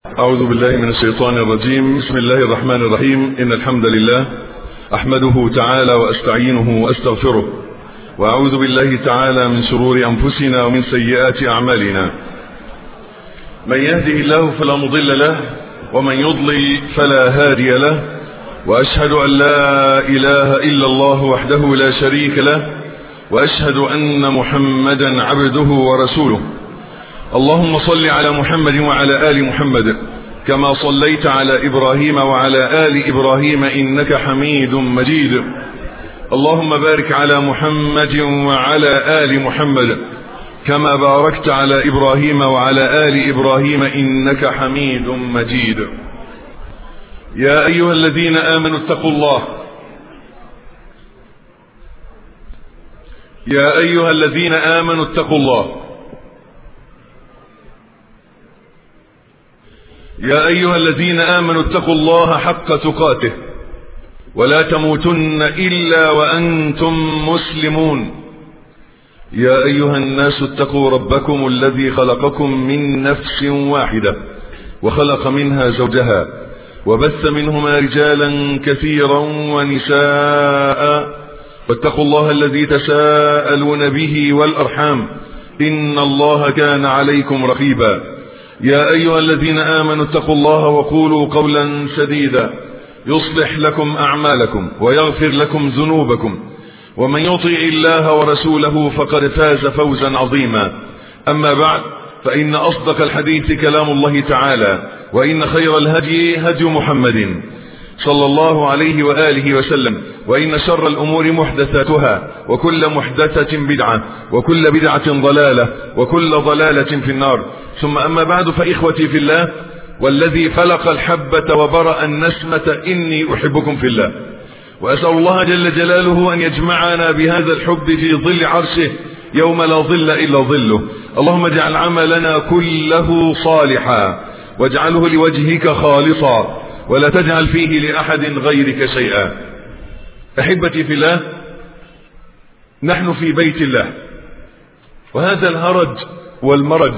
أعوذ بالله من الشيطان الرجيم بسم الله الرحمن الرحيم إن الحمد لله أحمده تعالى وأستعينه وأستغفره وأعوذ بالله تعالى من شرور أنفسنا ومن سيئات أعمالنا من يهده الله فلا مضل له ومن يضلل فلا هادي له وأشهد أن لا إله إلا الله وحده لا شريك له وأشهد أن محمدا عبده ورسوله اللهم صل على محمد وعلى آل محمد كما صليت على إبراهيم وعلى آل إبراهيم إنك حميد مجيد اللهم بارك على محمد وعلى آل محمد كما باركت على إبراهيم وعلى آل إبراهيم إنك حميد مجيد يا أيها الذين آمنوا اتقوا الله يا أيها الذين آمنوا اتقوا الله يا أيها الذين آمنوا اتقوا الله حق تقاته ولا تموتن إلا وأنتم مسلمون يا أيها الناس اتقوا ربكم الذي خلقكم من نفس واحدة وخلق منها زوجها وبث منهما رجالا كثيرا ونساء واتقوا الله الذي تساءلون به والأرحام إن الله كان عليكم رقيبا يا أيها الذين آمنوا اتقوا الله وقولوا قولا سديدا يصلح لكم أعمالكم ويغفر لكم ذنوبكم ومن يطع الله ورسوله فقد فاز فوزا عظيما أما بعد فإن أصدق الحديث كلام الله تعالى وإن خير الهدي هدي محمد صلى الله عليه وآله وسلم وإن شر الأمور محدثاتها وكل محدثة بدعة وكل بدعة ضلالة وكل ضلالة في النار ثم أما بعد فإخوتي في الله والذي فلق الحبة وبرأ النسمة إني أحبكم في الله وأسأل الله جل جلاله أن يجمعنا بهذا الحب في ظل عرشه يوم لا ظل إلا ظله اللهم اجعل عملنا كله صالحا واجعله لوجهك خالصا ولا تجعل فيه لأحد غيرك شيئا أحبتي في الله نحن في بيت الله وهذا الهرج والمرج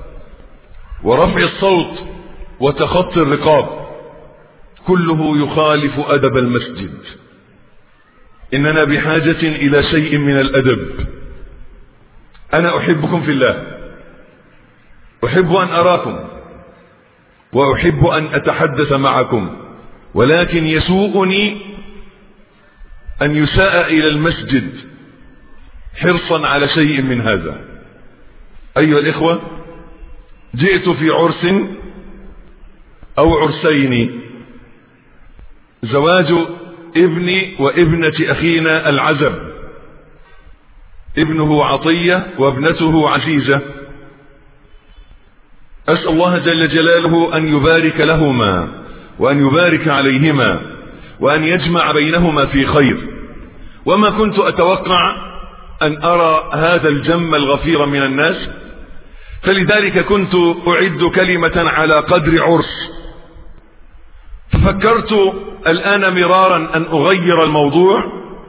ورفع الصوت وتخطي الرقاب كله يخالف أدب المسجد إننا بحاجة إلى شيء من الأدب أنا أحبكم في الله أحب أن أراكم وأحب أن أتحدث معكم ولكن يسوءني أن يساء إلى المسجد حرصا على شيء من هذا أيها الإخوة جئت في عرس أو عرسين زواج ابني وابنة أخينا العزب ابنه عطية وابنته عزيزة أسأل الله جل جلاله أن يبارك لهما وأن يبارك عليهما وأن يجمع بينهما في خير وما كنت أتوقع أن أرى هذا الجم الغفير من الناس فلذلك كنت أعد كلمة على قدر عرس ففكرت الآن مرارا أن أغير الموضوع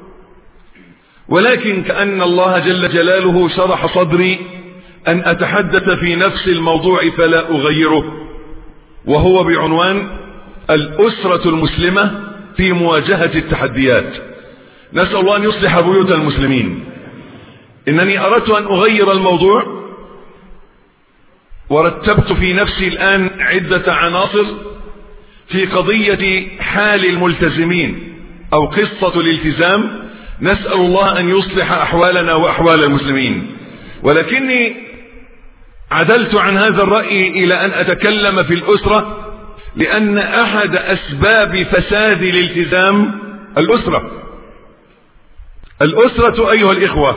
ولكن كأن الله جل جلاله شرح صدري أن أتحدث في نفس الموضوع فلا أغيره وهو بعنوان الأسرة المسلمة في مواجهة التحديات نسأل الله أن يصلح بيوت المسلمين إنني أردت أن أغير الموضوع ورتبت في نفسي الآن عدة عناصر في قضية حال الملتزمين أو قصة الالتزام نسأل الله أن يصلح أحوالنا وأحوال المسلمين ولكني عدلت عن هذا الرأي إلى أن أتكلم في الأسرة لأن أحد أسباب فساد الالتزام الأسرة الأسرة أيها الإخوة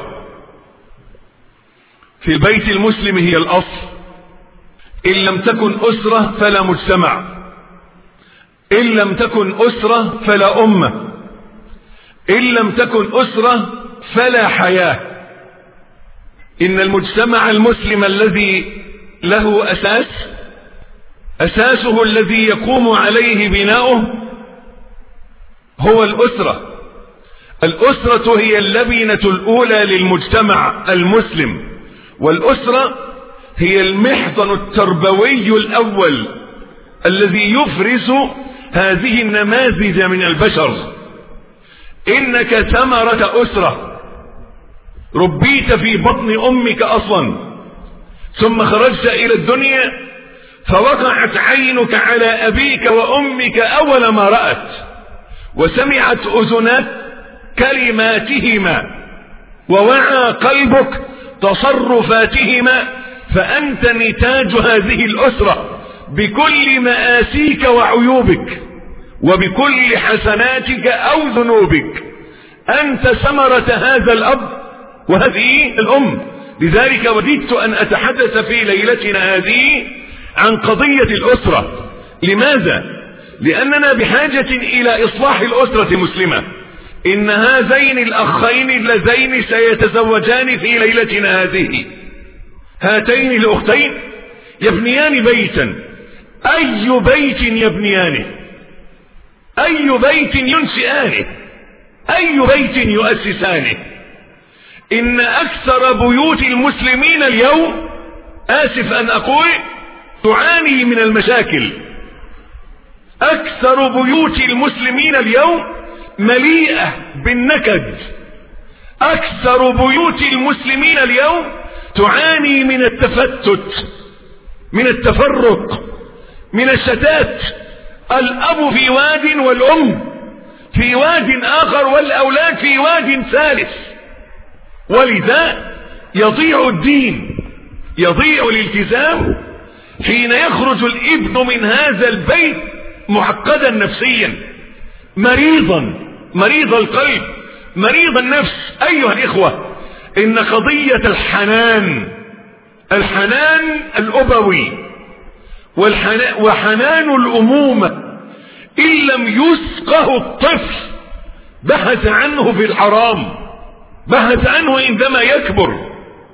في البيت المسلم هي الأصل إن لم تكن أسرة فلا مجتمع إن لم تكن أسرة فلا أمة إن لم تكن أسرة فلا حياة إن المجتمع المسلم الذي له أساس أساسه الذي يقوم عليه بناؤه هو الأسرة الأسرة هي اللبنة الأولى للمجتمع المسلم والأسرة هي المحضن التربوي الأول الذي يفرز هذه النماذج من البشر انك ثمرة اسرة ربيت في بطن امك اصلا ثم خرجت الى الدنيا فوقعت عينك على ابيك وامك اول ما رأت وسمعت اذناك كلماتهما ووعى قلبك تصرفاتهما فانت نتاج هذه الاسرة بكل مآسيك وعيوبك وبكل حسناتك او ذنوبك انت ثمرة هذا الاب وهذه الام لذلك وددت ان اتحدث في ليلتنا هذه عن قضية الاسرة لماذا لاننا بحاجة الى اصلاح الاسرة المسلمة ان هذين الاخين اللذين سيتزوجان في ليلتنا هذه هاتين الاختين يبنيان بيتا اي بيت يبنيانه اي بيت ينشئانه اي بيت يؤسسانه ان اكثر بيوت المسلمين اليوم اسف ان اقول تعاني من المشاكل اكثر بيوت المسلمين اليوم مليئة بالنكد اكثر بيوت المسلمين اليوم تعاني من التفتت من التفرق من الشتات الاب في واد والام في واد اخر والاولاد في واد ثالث ولذا يضيع الدين يضيع الالتزام حين يخرج الابن من هذا البيت معقدا نفسيا مريضا مريض القلب مريض النفس ايها الاخوة ان قضية الحنان الحنان الابوي والحنان وحنان الامومة ان لم يسقه الطفل بحث عنه في الحرام بحث عنه عندما يكبر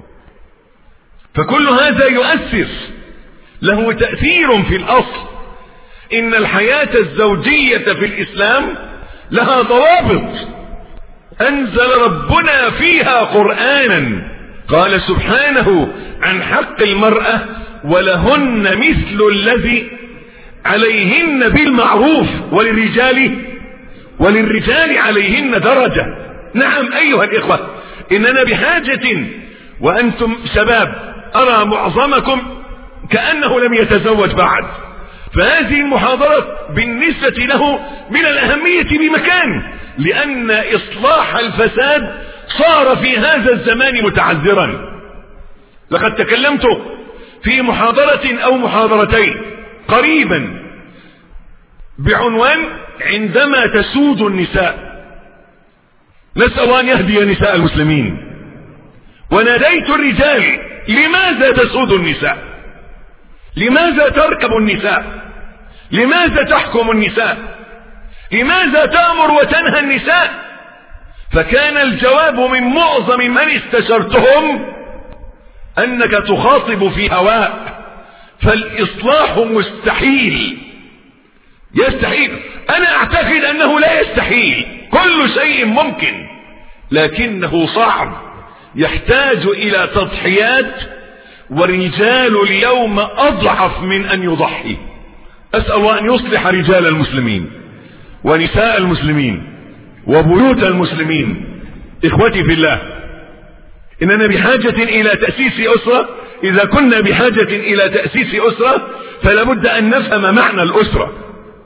فكل هذا يؤثر له تأثير في الأصل إن الحياة الزوجية في الإسلام لها ضوابط أنزل ربنا فيها قرآنا قال سبحانه عن حق المرأة ولهن مثل الذي عليهن بالمعروف وللرجال وللرجال عليهن درجة نعم أيها الإخوة إننا بحاجة وأنتم شباب أرى معظمكم كأنه لم يتزوج بعد فهذه المحاضرة بالنسبة له من الأهمية بمكان لأن إصلاح الفساد صار في هذا الزمان متعذرا لقد تكلمت في محاضرة أو محاضرتين قريبا بعنوان عندما تسود النساء نسأل أن يهدي نساء المسلمين وناديت الرجال لماذا تسود النساء لماذا تركب النساء لماذا تحكم النساء لماذا تأمر وتنهى النساء فكان الجواب من معظم من استشرتهم أنك تخاطب في هواء فالإصلاح مستحيل يستحيل أنا أعتقد أنه لا يستحيل كل شيء ممكن لكنه صعب يحتاج إلى تضحيات ورجال اليوم أضعف من أن يضحي أسأل الله أن يصلح رجال المسلمين ونساء المسلمين وبيوت المسلمين إخوتي في الله إننا بحاجة إلى تأسيس أسرة إذا كنا بحاجة إلى تأسيس أسرة فلا بد أن نفهم معنى الأسرة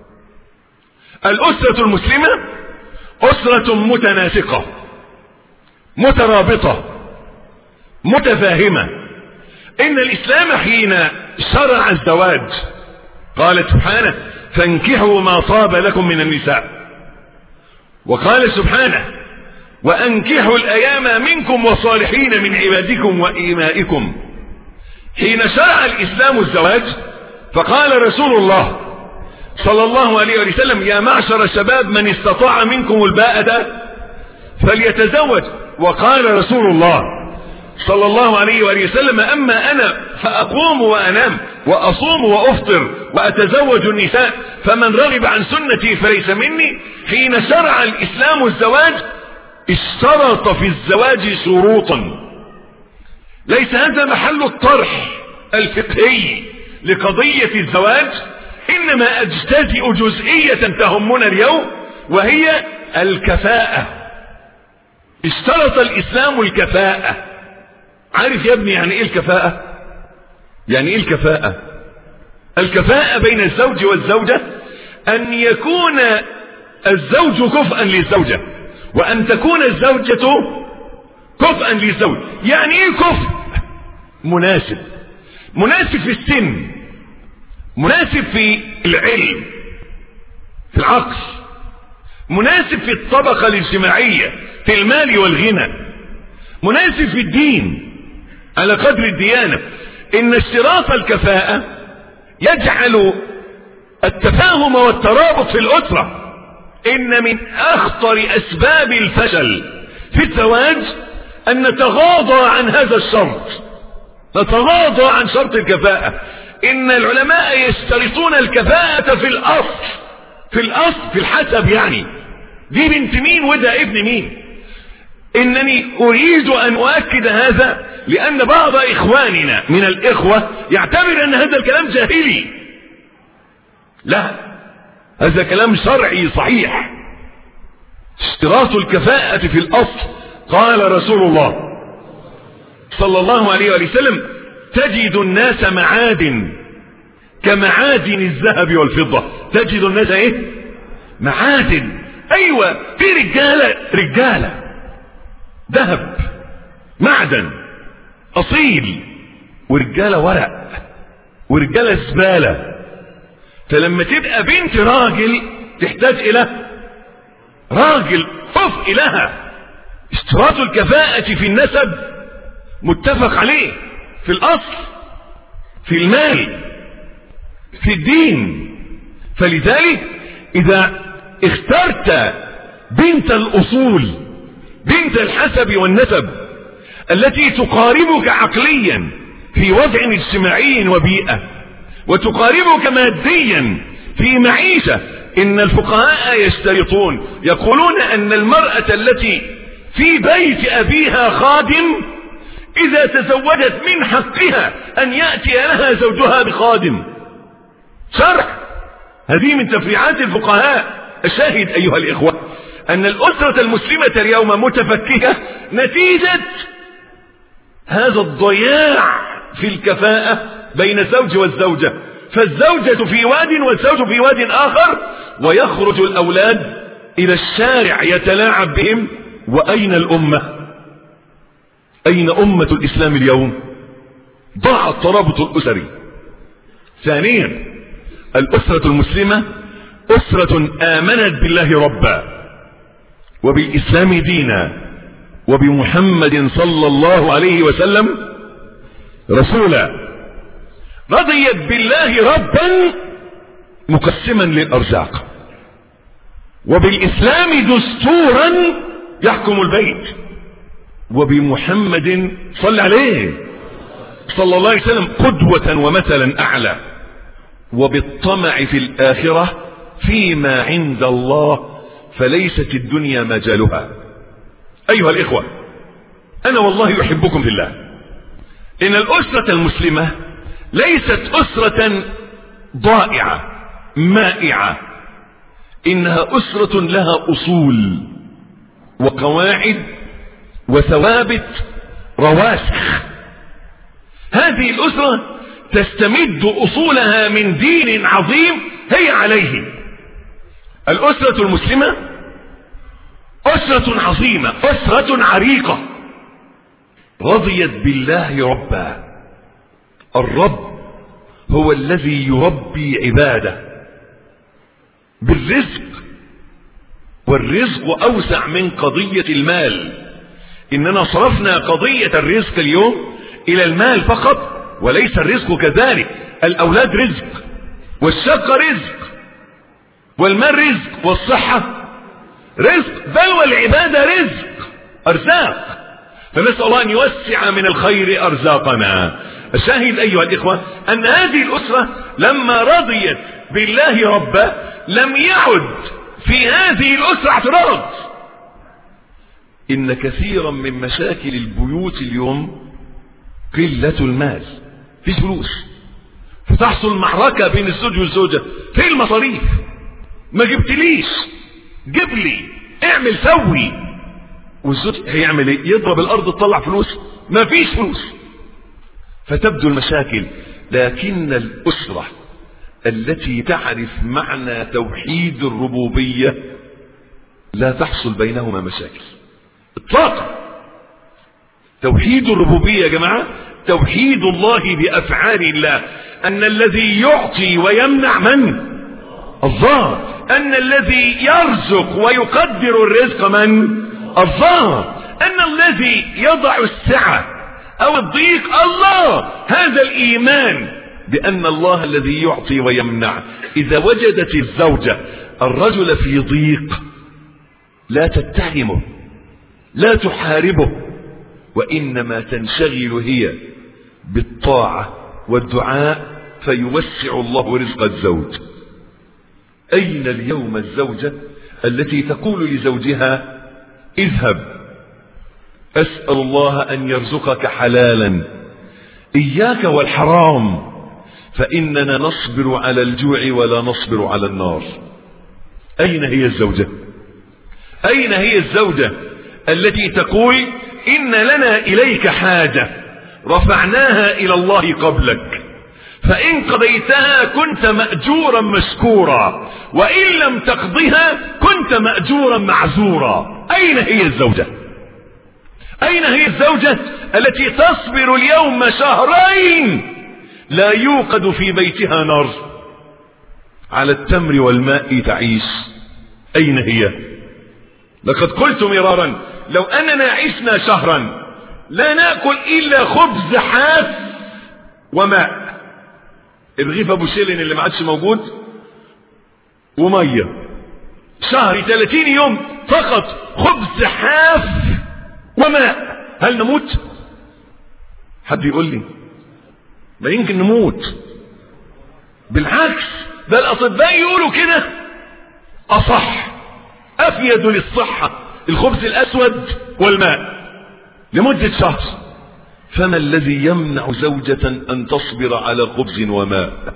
الأسرة المسلمة أسرة متناسقة مترابطة متفاهمة إن الإسلام حين شرع الزواج قال سبحانه فانكحوا ما طاب لكم من النساء وقال سبحانه وأنكحوا الأيام منكم والصالحين من عبادكم وإيمائكم حين شرع الإسلام الزواج فقال رسول الله صلى الله عليه وسلم يا معشر الشباب من استطاع منكم الباءة فليتزوج وقال رسول الله صلى الله عليه وآله وسلم أما أنا فأقوم وأنام وأصوم وأفطر وأتزوج النساء فمن رغب عن سنتي فليس مني حين شرع الإسلام الزواج اشترط في الزواج شروطا ليس هذا محل الطرح الفقهي لقضية الزواج إنما أجتزئ جزئية تهمنا اليوم وهي الكفاءة اشترط الإسلام الكفاءة عارف يا ابني يعني إيه الكفاءة يعني إيه الكفاءة الكفاءة بين الزوج والزوجة أن يكون الزوج كفءا للزوجة وأن تكون الزوجة كفءا للزوج يعني إيه كفء مناسب مناسب في السن مناسب في العلم في العقل مناسب في الطبقة الاجتماعية في المال والغنى مناسب في الدين على قدر الديانة ان اشتراط الكفاءة يجعل التفاهم والترابط في الأسرة إن من أخطر أسباب الفشل في الزواج أن نتغاضى عن هذا الشرط نتغاضى عن شرط الكفاءة إن العلماء يشترطون الكفاءة في الأصل في الأصل في الحسب يعني دي بنت مين وده ابن مين إنني أريد أن أؤكد هذا لأن بعض إخواننا من الإخوة يعتبر أن هذا الكلام جاهلي لا هذا كلام شرعي صحيح اشتراط الكفاءة في الأصل قال رسول الله صلى الله عليه وسلم تجد الناس معادن كمعادن الذهب والفضة تجد الناس ايه معادن ايوه في رجالة رجالة ذهب معدن اصيل ورجالة ورق ورجالة زبالة فلما تبقى بنت راجل تحتاج الى راجل كفء لها اشتراط الكفاءة في النسب متفق عليه في الاصل في المال في الدين فلذلك اذا اخترت بنت الاصول بنت الحسب والنسب التي تقاربك عقليا في وضع اجتماعي وبيئة وتقاربك ماديا في معيشة ان الفقهاء يشترطون يقولون ان المرأة التي في بيت ابيها خادم اذا تزوجت من حقها ان يأتي لها زوجها بخادم شرع هذه من تفريعات الفقهاء الشاهد ايها الاخوة ان الاسرة المسلمة اليوم متفككة نتيجة هذا الضياع في الكفاءة بين الزوج والزوجة فالزوجة في واد والزوج في واد اخر ويخرج الاولاد الى الشارع يتلاعب بهم واين الامة اين امة الاسلام اليوم ضاع الترابط الاسري ثانيا الاسرة المسلمة اسرة امنت بالله ربا وبالاسلام دينا وبمحمد صلى الله عليه وسلم رسولا رضيت بالله ربا مقسما للارزاق وبالاسلام دستورا يحكم البيت وبمحمد صلى عليه صلى الله عليه وسلم قدوة ومثلا اعلى وبالطمع في الاخرة فيما عند الله فليست الدنيا مجالها ايها الاخوة انا والله احبكم في الله ان الاسرة المسلمة ليست اسرة ضائعة مائعة انها اسرة لها اصول وقواعد وثوابت رواسخ هذه الاسرة تستمد اصولها من دين عظيم هي عليه الاسرة المسلمة اسرة عظيمة اسرة عريقة رضيت بالله ربا الرب هو الذي يربي عباده بالرزق والرزق اوسع من قضية المال اننا صرفنا قضية الرزق اليوم الى المال فقط وليس الرزق كذلك الاولاد رزق والشقة رزق والمال رزق والصحة رزق بل والعبادة رزق ارزاق فنسأل الله ان يوسع من الخير ارزاقنا الشاهد ايها الاخوة ان هذه الاسرة لما رضيت بالله ربا لم يعد في هذه الاسرة اعتراض ان كثيرا من مشاكل البيوت اليوم قلة المال فيش فلوس فتحصل معركة بين الزوج والزوجة في المصاريف ما جبتليش جيب لي اعمل سوي والزوج هيعمل ايه يضرب الارض تطلع فلوس ما فيش فلوس فتبدو المشاكل لكن الاسره التي تعرف معنى توحيد الربوبيه لا تحصل بينهما مشاكل اطلاقا توحيد الربوبيه يا جماعه توحيد الله بافعال الله ان الذي يعطي ويمنع من الله ان الذي يرزق ويقدر الرزق من الله ان الذي يضع السعه او الضيق الله هذا الايمان بان الله الذي يعطي ويمنع اذا وجدت الزوجه الرجل في ضيق لا تتهمه لا تحاربه وانما تنشغل هي بالطاعه والدعاء فيوسع الله رزق الزوج اين اليوم الزوجه التي تقول لزوجها اذهب اسال الله ان يرزقك حلالا اياك والحرام فاننا نصبر على الجوع ولا نصبر على النار اين هي الزوجه اين هي الزوجه التي تقول ان لنا اليك حاجه رفعناها الى الله قبلك فان قضيتها كنت ماجورا مشكورا وان لم تقضها كنت ماجورا معذورا اين هي الزوجه اين هي الزوجه التي تصبر اليوم شهرين لا يوقد في بيتها نار على التمر والماء تعيش اين هي لقد قلت مرارا لو اننا عشنا شهرا لا ناكل الا خبز حاف وماء الرغيف ابو شيلن اللي ما عادش موجود وميه شهر 30 يوم فقط خبز حاف وماء هل نموت حد يقول لي ما يمكن نموت بالعكس ده الاطباء يقولوا كده اصح افيد للصحه الخبز الاسود والماء لمده شهر فما الذي يمنع زوجة أن تصبر على خبز وماء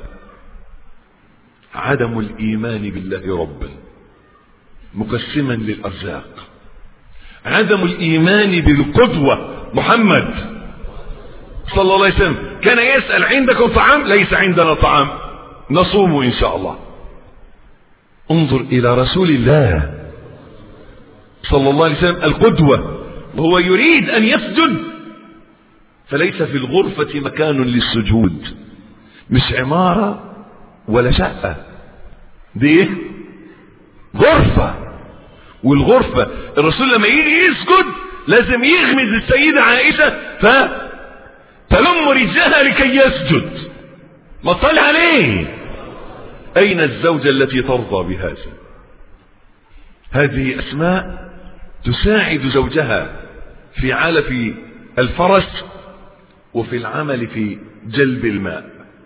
عدم الإيمان بالله ربا مقسما للأرزاق عدم الإيمان بالقدوة محمد صلى الله عليه وسلم كان يسأل عندكم طعام ليس عندنا طعام نصوم إن شاء الله انظر إلى رسول الله صلى الله عليه وسلم القدوة وهو يريد أن يسجد فليس في الغرفة مكان للسجود مش عمارة ولا شقة دي ايه غرفة والغرفة الرسول لما يجي يسجد لازم يغمز السيدة عائشة ف تلم رجلها لكي يسجد ما طلع عليه اين الزوجة التي ترضى بهذا هذه اسماء تساعد زوجها في علف الفرس وفي العمل في جلب الماء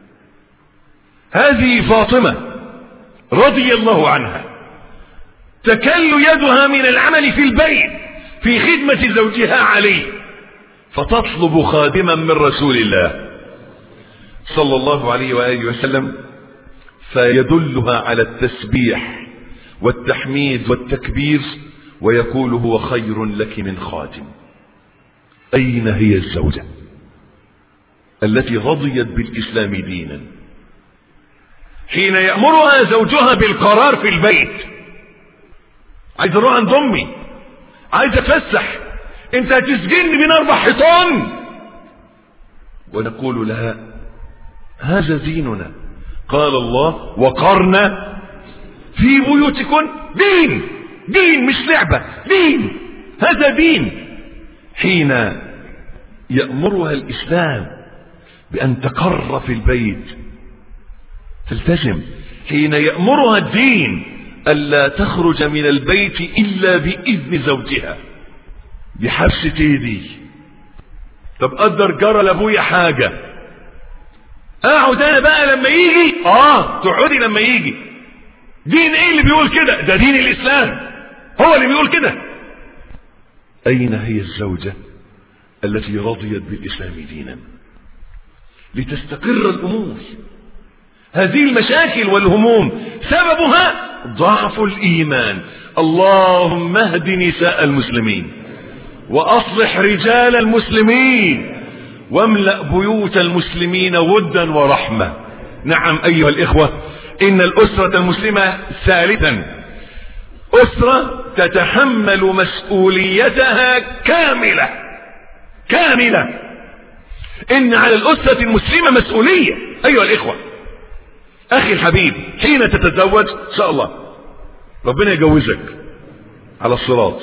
هذه فاطمة رضي الله عنها تكل يدها من العمل في البيت في خدمة زوجها عليه فتطلب خادما من رسول الله صلى الله عليه وآله وسلم فيدلها على التسبيح والتحميد والتكبير ويقول هو خير لك من خادم أين هي الزوجة التي رضيت بالإسلام دينا حين يأمرها زوجها بالقرار في البيت عايز اروح عند امي عايز اتفسح انت هتسجني من اربع حيطان ونقول لها هذا ديننا قال الله وقرنا في بيوتكن دين دين مش لعبة دين هذا دين حين يأمرها الإسلام بأن تقر في البيت تلتزم حين يأمرها الدين ألا تخرج من البيت إلا بإذن زوجها بحبسة ايدي طب قدر جرى لابويا حاجة اقعد انا بقى لما يجي اه تقعدي لما يجي دين ايه اللي بيقول كده ده دين الاسلام هو اللي بيقول كده اين هي الزوجة التي رضيت بالاسلام دينا لتستقر الامور هذه المشاكل والهموم سببها ضعف الإيمان اللهم اهد نساء المسلمين وأصلح رجال المسلمين واملأ بيوت المسلمين ودا ورحمة نعم أيها الإخوة إن الأسرة المسلمة ثالثا أسرة تتحمل مسؤوليتها كاملة كاملة إن على الأسرة المسلمة مسؤولية أيها الإخوة أخي الحبيب حين تتزوج إن شاء الله ربنا يجوزك على الصراط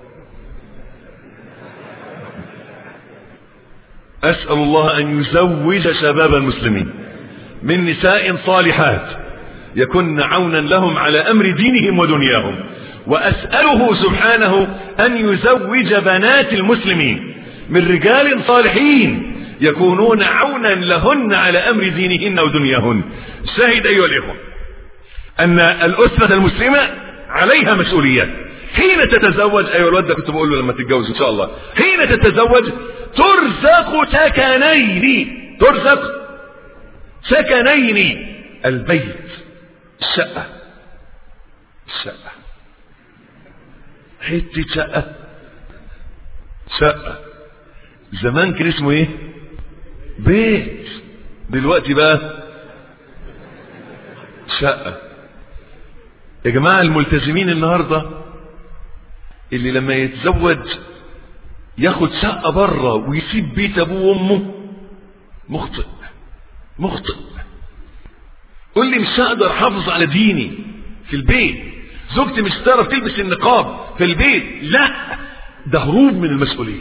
أسأل الله أن يزوج شباب المسلمين من نساء صالحات يكن عونا لهم على أمر دينهم ودنياهم وأسأله سبحانه أن يزوج بنات المسلمين من رجال صالحين يكونون عونا لهن على أمر دينهن ودنياهن شاهد أيها الإخوة أن الأسرة المسلمة عليها مسؤوليات حين تتزوج أيها الواد كنت بقول له لما تتجوز إن شاء الله حين تتزوج ترزق سكنين ترزق سكنين البيت الشقة الشقة حتة شقة شقة زمان كان اسمه ايه بيت دلوقتي بقى شقة يا جماعة الملتزمين النهاردة اللي لما يتزوج ياخد شقة بره ويسيب بيت ابوه وامه مخطئ مخطئ قول لي مش هقدر احافظ على ديني في البيت زوجتي مش هتعرف تلبس النقاب في البيت لا ده هروب من المسؤوليه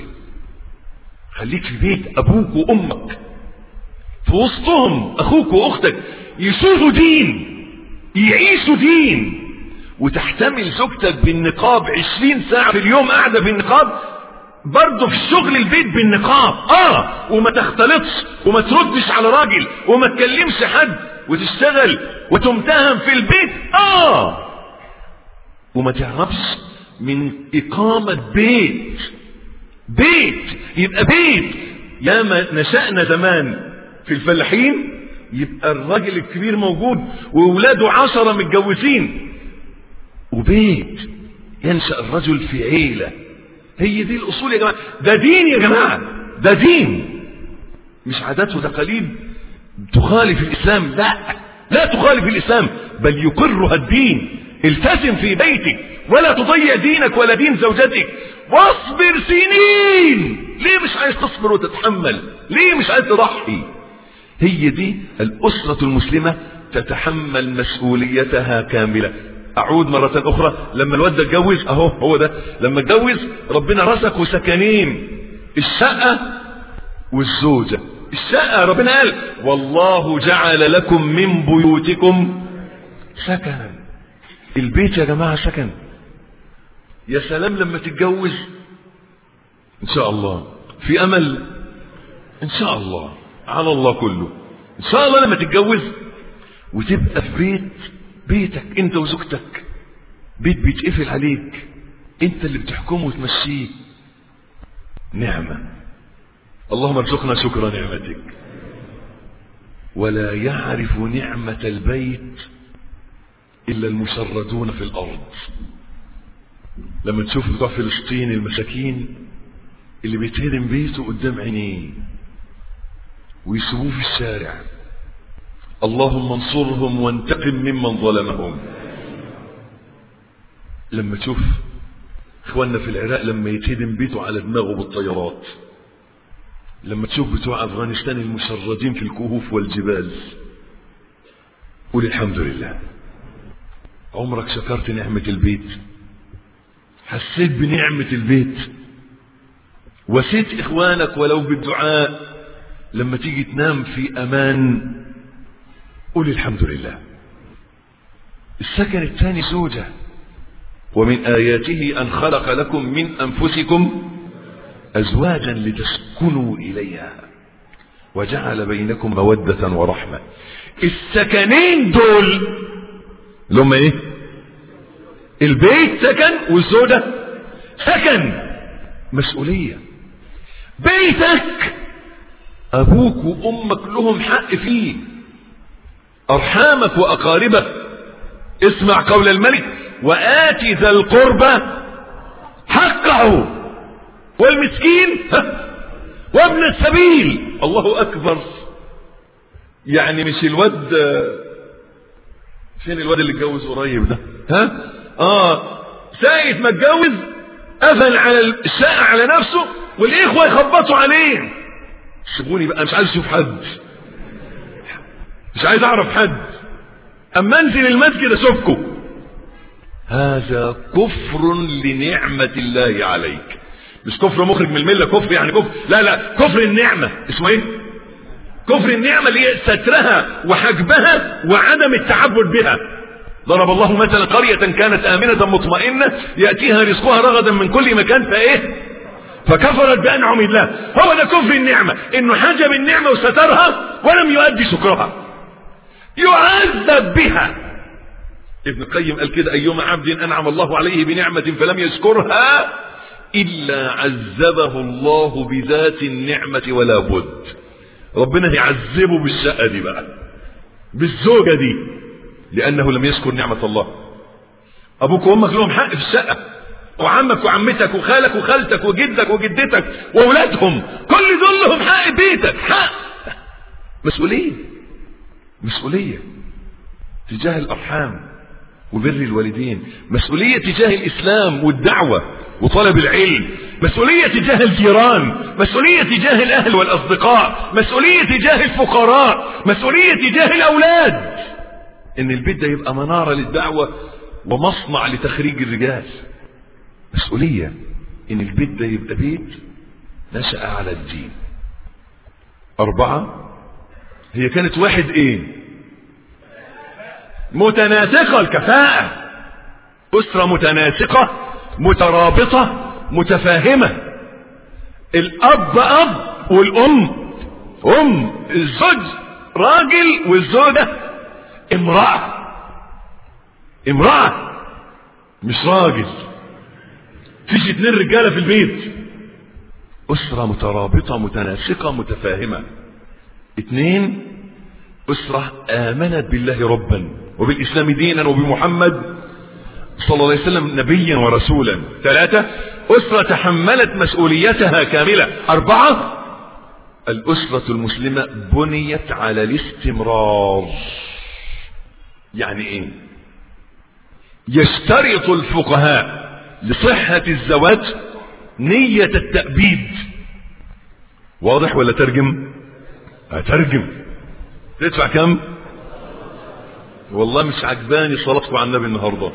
خليك في بيت ابوك وامك في وسطهم اخوك واختك يسوسوا دين يعيشوا دين وتحتمل زوجتك بالنقاب عشرين ساعة في اليوم قاعدة بالنقاب برضه في شغل البيت بالنقاب اه وما تختلطش وما تردش على راجل وما تكلمش حد وتشتغل وتمتهم في البيت اه وما تعرفش من اقامة بيت بيت يبقى بيت ياما نشأنا زمان في الفلاحين يبقى الراجل الكبير موجود وولاده عشرة متجوزين وبيت ينشأ الرجل في عيلة هي دي الأصول يا جماعة ده دين يا جماعة ده دين مش عادات وتقاليد تخالف الإسلام لا لا تخالف الإسلام بل يقرها الدين التزم في بيتك ولا تضيع دينك ولا دين زوجتك واصبر سنين ليه مش عايز تصبر وتتحمل ليه مش عايز تضحي هي دي الأسرة المسلمة تتحمل مسؤوليتها كاملة أعود مرة أخرى لما الواد ده اتجوز أهو هو ده لما اتجوز ربنا رزقه سكنين الشقة والزوجة الشقة ربنا قال والله جعل لكم من بيوتكم سكنا البيت يا جماعة سكن يا سلام لما تتجوز ان شاء الله في امل ان شاء الله على الله كله ان شاء الله لما تتجوز وتبقى في بيت بيتك انت وزوجتك بيت بيتقفل عليك انت اللي بتحكمه وتمشيه نعمة اللهم ارزقنا شكر نعمتك ولا يعرف نعمة البيت إلا المشردون في الأرض لما تشوف بتوع فلسطين المساكين اللي بيتهدم بيته قدام عينيه ويسيبوه في الشارع اللهم انصرهم وانتقم ممن ظلمهم لما تشوف اخواننا في العراق لما يتهدم بيته على دماغه بالطيارات لما تشوف بتوع افغانستان المشردين في الكهوف والجبال قول الحمد لله عمرك شكرت نعمة البيت حسيت بنعمة البيت وسيت اخوانك ولو بالدعاء لما تيجي تنام في امان قول الحمد لله السكن الثاني زوجة ومن آياته أن خلق لكم من أنفسكم أزواجا لتسكنوا إليها وجعل بينكم مودة ورحمة السكنين دول اللي هم ايه البيت سكن والزوجة سكن مسؤولية بيتك أبوك وأمك لهم حق فيه ارحامك واقاربك اسمع قول الملك وآت ذا القربى حقه والمسكين وابن السبيل الله اكبر يعني مش الواد فين الواد اللي اتجوز قريب ده ها اه ساعة ما اتجوز قفل على الشقة على نفسه والاخوة يخبطوا عليه سيبوني بقى مش عايز اشوف حد مش عايز اعرف حد اما انزل المسجد اشوفكم هذا كفر لنعمة الله عليك مش كفر مخرج من الملة كفر يعني كفر لا لا كفر النعمة اسمه ايه كفر النعمة اللي هي سترها وحجبها وعدم التعبد بها ضرب الله مثلا قرية كانت آمنة مطمئنة يأتيها رزقها رغدا من كل مكان فايه فكفرت بأنعم الله هو ده كفر النعمة انه حجب النعمة وسترها ولم يؤدي شكرها يعذب بها ابن القيم قال كده أيما عبد أنعم الله عليه بنعمة فلم يشكرها إلا عذبه الله بذات النعمة ولا بد ربنا يعذبه بالشقة دي بقى بالزوجة دي لأنه لم يشكر نعمة الله أبوك وأمك لهم حق في الشقة وعمك وعمتك وخالك وخالتك وجدك وجدتك وأولادهم كل دول لهم حق بيتك حق مسؤولية مسؤولية تجاه الأرحام وبر الوالدين مسؤولية تجاه الإسلام والدعوة وطلب العلم مسؤولية تجاه الجيران مسؤولية تجاه الأهل والأصدقاء مسؤولية تجاه الفقراء مسؤولية تجاه الأولاد إن البيت ده يبقى منارة للدعوة ومصنع لتخريج الرجال مسؤولية إن البيت ده يبقى بيت نشأ على الدين أربعة هي كانت واحد إيه متناسقة الكفاءة أسرة متناسقة مترابطة متفاهمة الأب أب والأم أم الزوج راجل والزوجة امرأة امرأة مش راجل فيش اتنين رجالة في البيت أسرة مترابطة متناسقة متفاهمة اتنين أسرة آمنت بالله ربا وبالإسلام دينا وبمحمد صلى الله عليه وسلم نبيا ورسولا ثلاثة أسرة تحملت مسؤوليتها كاملة أربعة الأسرة المسلمة بنيت على الاستمرار يعني ايه يشترط الفقهاء لصحة الزواج نية التأبيد واضح ولا ترجم هترجم تدفع كم والله مش عجباني صلاتكم على النبي النهارده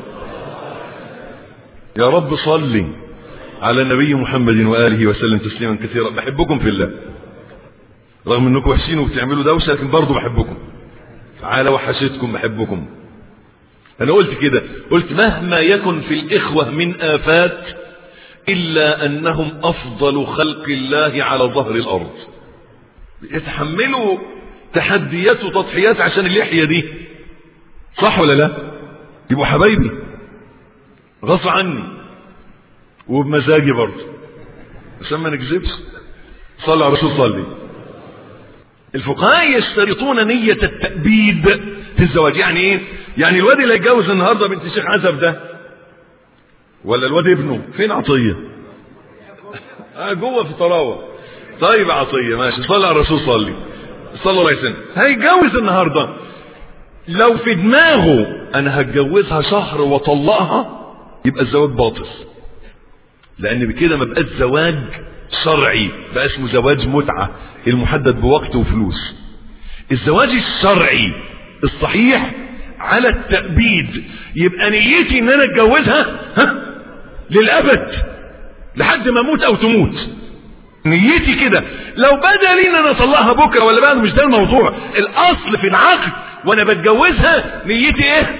يا رب صلي على النبي محمد وآله وسلم تسليما كثيرا بحبكم في الله رغم انكم وحشين وبتعملوا دوشة لكن برضه بحبكم على وحشتكم بحبكم انا قلت كده قلت مهما يكن في الاخوة من افات الا انهم افضل خلق الله على ظهر الارض يتحملوا تحديات وتضحيات عشان اللحية دي صح ولا لا يبقوا حبايبي غصب عني وبمزاجي برضه عشان ما نكذبش صلى على الرسول صلي الفقهاء يشترطون نية التأبيد في الزواج يعني ايه يعني الواد اللي هيتجوز النهارده بنت الشيخ عزب ده ولا الواد ابنه فين عطية اه جوه في طراوة طيب عطية ماشي صلى على الرسول صلي صلى الله عليه وسلم هيتجوز النهارده لو في دماغه انا هتجوزها شهر واطلقها يبقى الزواج باطل لان بكده ما بقاش زواج شرعي بقى اسمه زواج متعة المحدد بوقت وفلوس الزواج الشرعي الصحيح على التأبيد يبقى نيتي ان انا اتجوزها ها للابد لحد ما اموت او تموت نيتي كده لو بدا لي ان انا اطلقها بكره ولا بعد مش ده الموضوع الاصل في العقد وانا بتجوزها نيتي ايه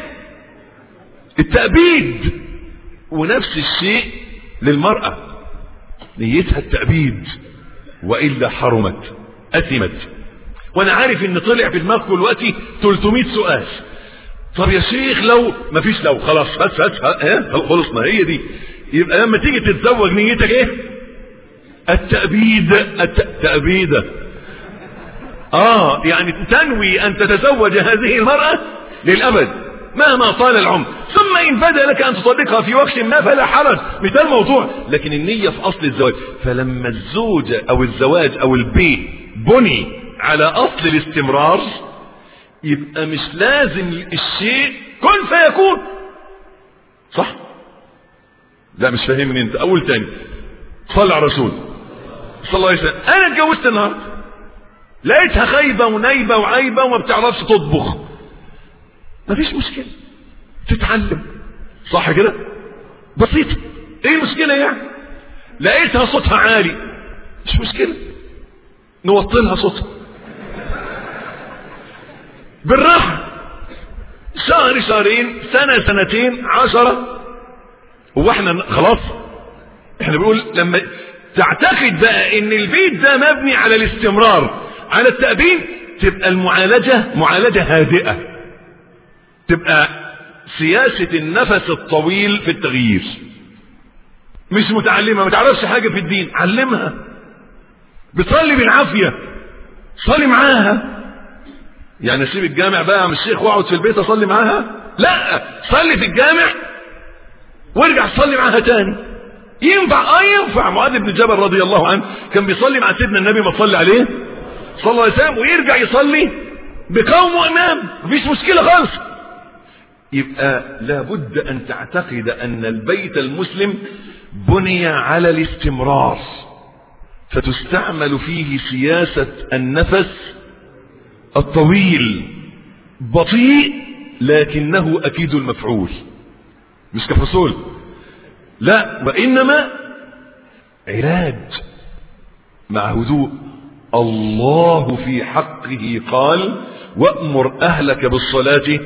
التأبيد ونفس الشيء للمرأة نيتها التأبيد وإلا حرمت أثمت وأنا عارف إن طلع في دماغكم دلوقتي 300 سؤال طب يا شيخ لو ما فيش لو خلاص بس بس ها خلصنا هي دي يبقى لما تيجي تتزوج نيتك ايه التأبيد التأبيد اه يعني تنوي ان تتزوج هذه المرأة للابد مهما طال العمر ثم ان بدا لك ان تطلقها في وقت ما فلا حرج مش ده الموضوع لكن النية في اصل الزواج فلما الزوجة او الزواج او البيت بني على اصل الاستمرار يبقى مش لازم الشيء كن فيكون صح لا مش فاهمني انت اول تاني صلى على الرسول صلى الله عليه وسلم انا اتجوزت النهارده لقيتها خايبه ونايبه وعايبه وما بتعرفش تطبخ مفيش مشكله تتعلم صح كده بسيطه ايه المشكله يعني لقيتها صوتها عالي مش مشكله نوطلها صوتها بالراحه شهر شهرين سنه سنتين عشره هو احنا خلاص احنا بنقول لما تعتقد بقى ان البيت ده مبني على الاستمرار على التأبين تبقى المعالجة معالجة هادئة تبقى سياسة النفس الطويل في التغيير مش متعلمة ما تعرفش حاجة في الدين علمها بتصلي بالعافية صلي معاها يعني اسيب الجامع بقى من الشيخ واقعد في البيت اصلي معاها لا صلي في الجامع وارجع صلي معاها تاني ينفع اه ينفع معاذ بن جبل رضي الله عنه كان بيصلي مع سيدنا النبي ما صلي عليه صلى الله عليه وسلم ويرجع يصلي بقوم وامام مفيش مشكله خالص يبقى لابد ان تعتقد ان البيت المسلم بني على الاستمرار فتستعمل فيه سياسه النفس الطويل بطيء لكنه اكيد المفعول مش كفصول لا وإنما علاج مع هدوء الله في حقه قال وأمر أهلك بالصلاة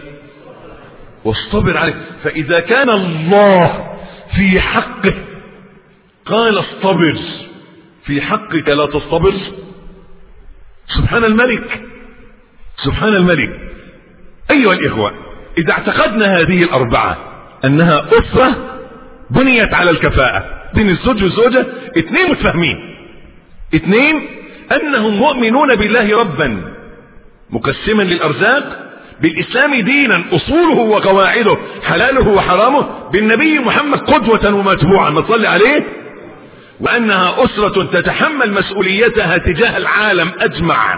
واصطبر عليه فإذا كان الله في حقه قال اصطبر في حقك لا تصطبر سبحان الملك سبحان الملك أيها الإخوة إذا اعتقدنا هذه الأربعة أنها أسرة بنيت على الكفاءة بين الزوج والزوجة اتنين متفاهمين اتنين انهم مؤمنون بالله ربا مقسما للارزاق بالاسلام دينا اصوله وقواعده حلاله وحرامه بالنبي محمد قدوة ومتبوعا نصلي عليه وانها اسرة تتحمل مسؤوليتها تجاه العالم اجمع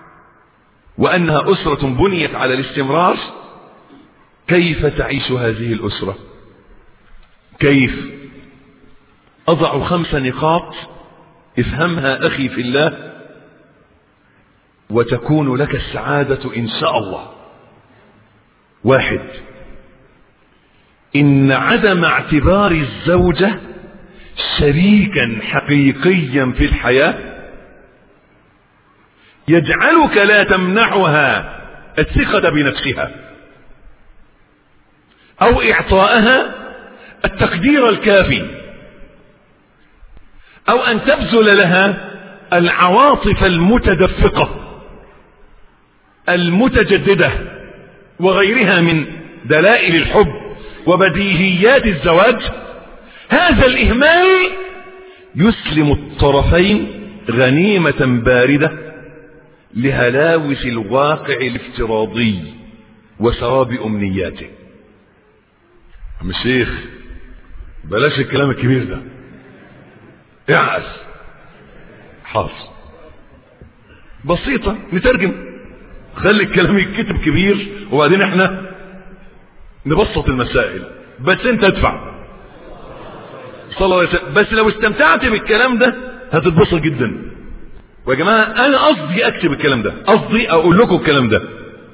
وانها اسرة بنيت على الاستمرار كيف تعيش هذه الاسره كيف أضع خمس نقاط افهمها أخي في الله وتكون لك السعادة إن شاء الله واحد إن عدم اعتبار الزوجة شريكا حقيقيا في الحياة يجعلك لا تمنعها الثقة بنفسها أو إعطاءها التقدير الكافي او ان تبذل لها العواطف المتدفقة المتجددة وغيرها من دلائل الحب وبديهيات الزواج هذا الاهمال يسلم الطرفين غنيمة باردة لهلاوس الواقع الافتراضي وسراب امنياته عم الشيخ بلاش الكلام الكبير ده اعقل حاضر بسيطة نترجم خلي الكلام يتكتب كبير وبعدين احنا نبسط المسائل بس انت ادفع صلى الله عليه وسلم بس لو استمتعت بالكلام ده هتتبسط جدا ويا جماعة انا قصدي اكتب الكلام ده قصدي اقول لكم الكلام ده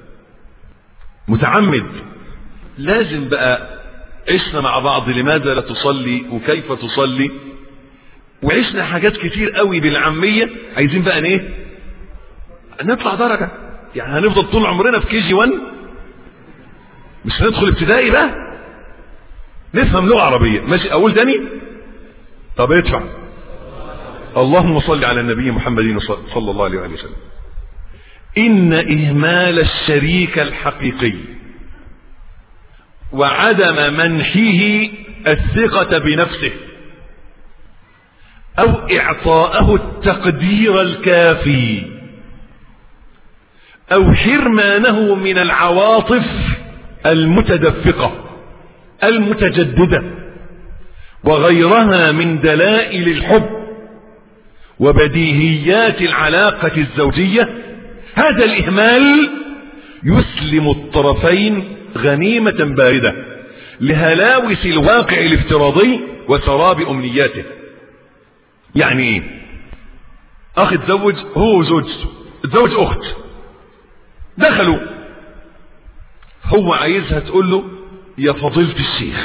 متعمد لازم بقى عشنا مع بعض لماذا لا تصلي وكيف تصلي وعشنا حاجات كتير قوي بالعامية عايزين بقى ايه نطلع درجة يعني هنفضل طول عمرنا في كي جي 1 مش هندخل ابتدائي بقى نفهم لغة عربية ماشي اقول تاني طب ادفع اللهم صل على النبي محمد صلى الله عليه وسلم ان اهمال الشريك الحقيقي وعدم منحه الثقة بنفسه او اعطاءه التقدير الكافي أو حرمانه من العواطف المتدفقة المتجددة وغيرها من دلائل الحب وبديهيات العلاقة الزوجية هذا الإهمال يسلم الطرفين غنيمة باردة لهلاوس الواقع الافتراضي وسراب أمنياته يعني ايه اخ اتزوج هو وزوجته اتزوج اخت دخلوا هو عايزها تقول له يا فضيلة الشيخ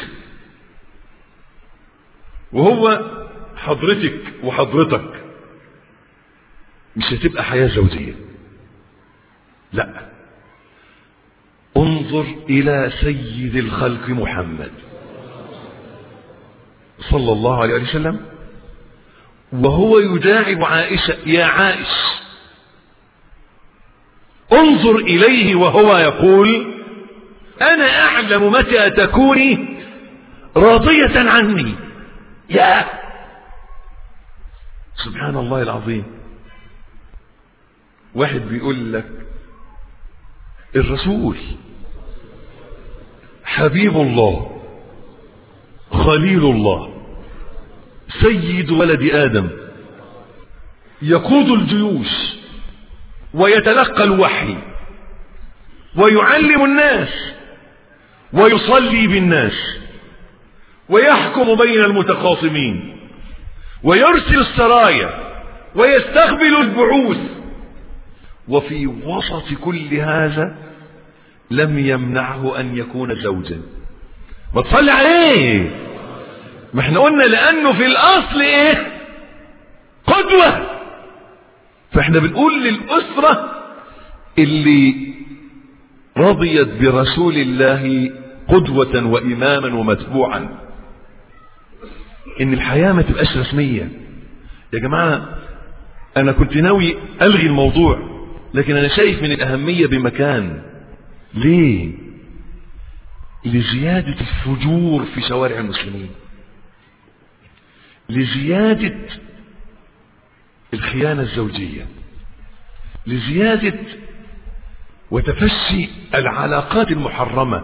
وهو حضرتك وحضرتك مش هتبقى حياة زوجية لا انظر الى سيد الخلق محمد صلى الله عليه وسلم وهو يداعب عائشة يا عائش انظر إليه وهو يقول أنا أعلم متى تكوني راضية عني يا سبحان الله العظيم واحد بيقول لك الرسول حبيب الله خليل الله سيد ولد آدم يقود الجيوش ويتلقى الوحي ويعلم الناس ويصلي بالناس ويحكم بين المتخاصمين ويرسل السرايا ويستقبل البعوث وفي وسط كل هذا لم يمنعه أن يكون زوجا ما تصلي عليه ما احنا قلنا لانه في الاصل ايه قدوة فاحنا بنقول للاسرة اللي رضيت برسول الله قدوة واماما ومتبوعا ان الحياة ما تبقاش رسمية يا جماعة انا كنت ناوي الغي الموضوع لكن انا شايف من الاهمية بمكان ليه لزيادة الفجور في شوارع المسلمين لزيادة الخيانة الزوجية لزيادة وتفشي العلاقات المحرمة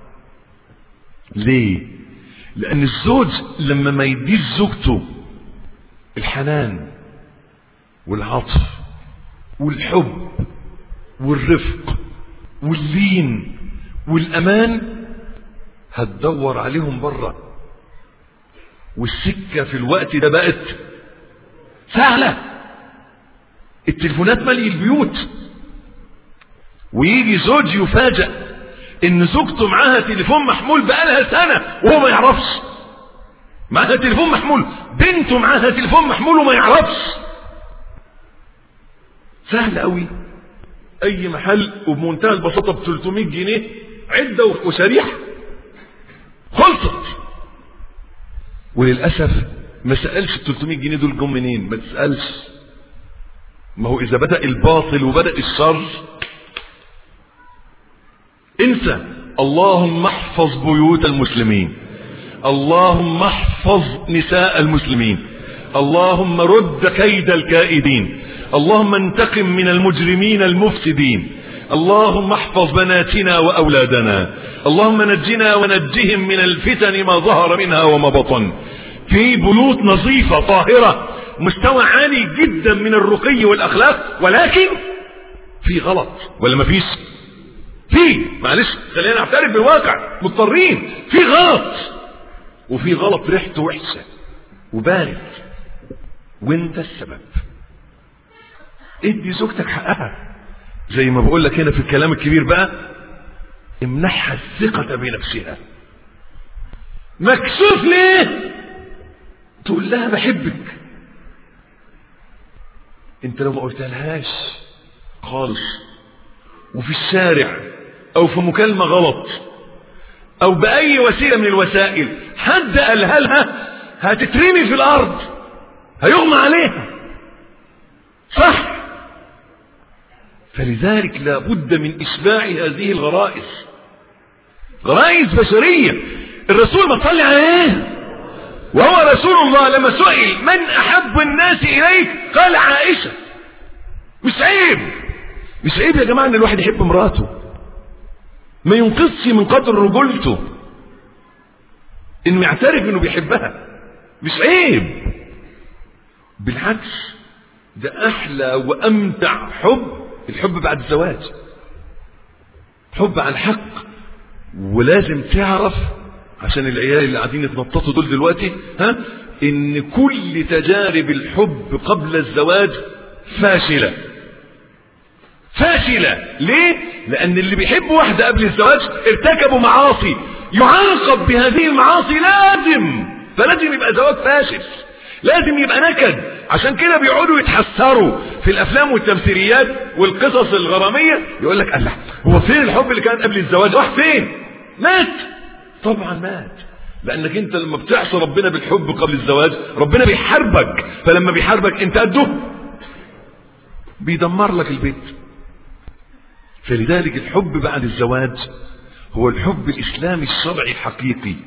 ليه لأن الزوج لما ما يديش زوجته الحنان والعطف والحب والرفق واللين والأمان هتدور عليهم بره والسكة في الوقت ده بقت سهلة التليفونات مالي البيوت ويجي زوج يفاجأ ان زوجته معاها تليفون محمول بقالها سنة وهو ما يعرفش معاها تليفون محمول بنته معاها تليفون محمول وما يعرفش سهل قوي اي محل وبمنتهى البساطة ب 300 جنيه عدة وشريحة خلصت وللأسف ما سألش ال 300 جنيه دول جم منين ما تسألش ما هو إذا بدأ الباطل وبدأ الشر انسى اللهم احفظ بيوت المسلمين اللهم احفظ نساء المسلمين اللهم رد كيد الكائدين اللهم انتقم من المجرمين المفسدين اللهم احفظ بناتنا وأولادنا اللهم نجنا ونجهم من الفتن ما ظهر منها وما بطن في بيوت نظيفة طاهرة مستوى عالي جدا من الرقي والأخلاق ولكن في غلط ولا ما فيش في معلش خلينا نعترف بالواقع مضطرين في غلط وفي غلط ريحته وحشة وبارد وانت السبب ادي زوجتك حقها زي ما بقول لك هنا في الكلام الكبير بقى امنحها الثقة بنفسها مكسوف ليه تقول لها بحبك انت لو ما قلتلهاش خالص وفي الشارع او في مكالمة غلط او باي وسيلة من الوسائل حد قالها لها هتترمي في الارض هيغمى عليها صح فلذلك لا بد من إشباع هذه الغرائز غرائز بشرية الرسول ما صلي عليه وهو رسول الله لما سئل من أحب الناس إليك قال عائشة مش عيب مش عيب يا جماعة ان الواحد يحب مراته ما ينقصش من قدر رجولته انه يعترف انه بيحبها مش عيب بالعكس ده احلى وامتع حب الحب بعد الزواج حب على الحق ولازم تعرف عشان العيال اللي قاعدين يتنططوا دول دلوقتي ها ان كل تجارب الحب قبل الزواج فاشله فاشله ليه لان اللي بيحب واحده قبل الزواج ارتكبوا معاصي يعاقب بهذه المعاصي لازم فلازم يبقى زواج فاشل لازم يبقى نكد عشان كده بيقعدوا يتحسروا في الافلام والتمثيليات والقصص الغراميه يقول لك الله هو فين الحب اللي كان قبل الزواج راح فين مات طبعا مات لانك انت لما بتعصي ربنا بالحب قبل الزواج ربنا بيحاربك فلما بيحاربك انت قده بيدمر لك البيت فلذلك الحب بعد الزواج هو الحب الاسلامي الشرعي الحقيقي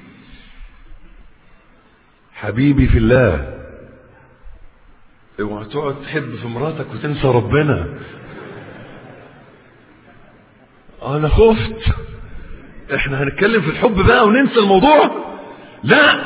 حبيبي في الله اوعى تقعد تحب في مراتك وتنسى ربنا انا خفت احنا هنتكلم في الحب بقى وننسى الموضوع لا